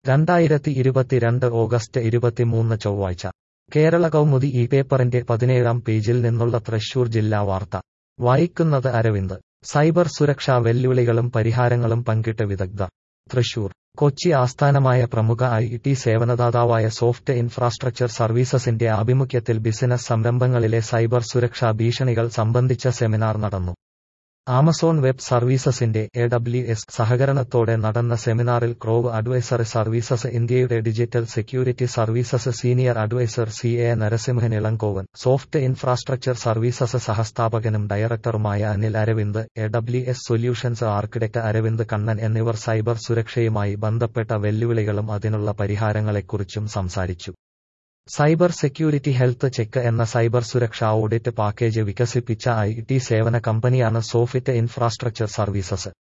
രണ്ടായിരത്തി ഇരുപത്തിരണ്ട് ഓഗസ്റ്റ് ഇരുപത്തിമൂന്ന് ചൊവ്വാഴ്ച കേരള കൗമുദി ഈ പേപ്പറിന്റെ പതിനേഴാം പേജിൽ നിന്നുള്ള തൃശൂർ ജില്ലാ വാർത്ത വായിക്കുന്നത് അരവിന്ദ് സൈബർ സുരക്ഷാ വെല്ലുവിളികളും പരിഹാരങ്ങളും പങ്കിട്ട് വിദഗ്ധർ തൃശൂർ കൊച്ചി ആസ്ഥാനമായ പ്രമുഖ ഐ ടി സേവനദാതാവായ സോഫ്റ്റ് ഇൻഫ്രാസ്ട്രക്ചർ സർവീസസിന്റെ ആഭിമുഖ്യത്തിൽ ബിസിനസ് സംരംഭങ്ങളിലെ സൈബർ സുരക്ഷാ ഭീഷണികൾ സംബന്ധിച്ച സെമിനാർ നടന്നു ആമസോൺ വെബ് സർവീസസിന്റെ എ ഡബ്ല്യു എസ് സഹകരണത്തോടെ നടന്ന സെമിനാറിൽ ക്രോവ് അഡ്വൈസറി സർവീസസ് ഇന്ത്യയുടെ digital security services senior advisor C A Narasimhan Elangovan soft infrastructure services സഹസ്ഥാപകനും ഡയറക്ടറുമായ Anil Aravind A W S solutions architect Aravind Kannan എന്നിവർ സൈബർ സുരക്ഷയുമായി ബന്ധപ്പെട്ട വെല്ലുവിളികളും അതിനുള്ള പരിഹാരങ്ങളെക്കുറിച്ചും സംസാരിച്ചു സൈബർ സെക്യൂരിറ്റി ഹെൽത്ത് ചെക്ക് എന്ന സൈബർ സുരക്ഷാ ഓഡിറ്റ് പാക്കേജ് വികസിപ്പിച്ച ഐ ടി സേവന കമ്പനിയാണ് സോഫിറ്റ് ഇൻഫ്രാസ്ട്രക്ചർ സർവീസസ്